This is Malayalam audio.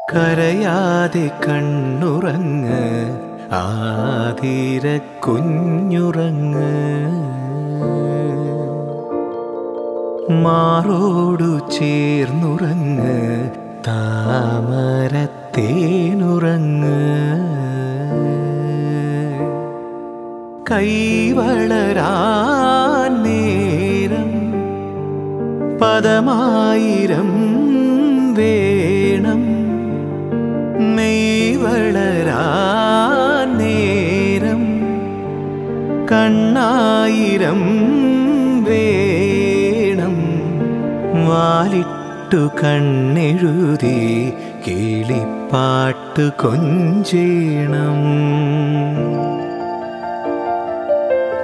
കരയാതെ കണ്ണുറങ്ങ് ആതിര കുഞ്ഞുറങ്ങ് മാറോടു ചേർന്നുറങ്ങ് താമരത്തേനുറങ്ങ് കൈവളരാൻ നേരം പദമായിരം വേണം മെയ്വളരാൻ നേരം കണ്ണായിരം വേണം വാലിട്ടു കണ്ണെഴുതി കിളിപ്പാട്ട് കൊഞ്ചേണം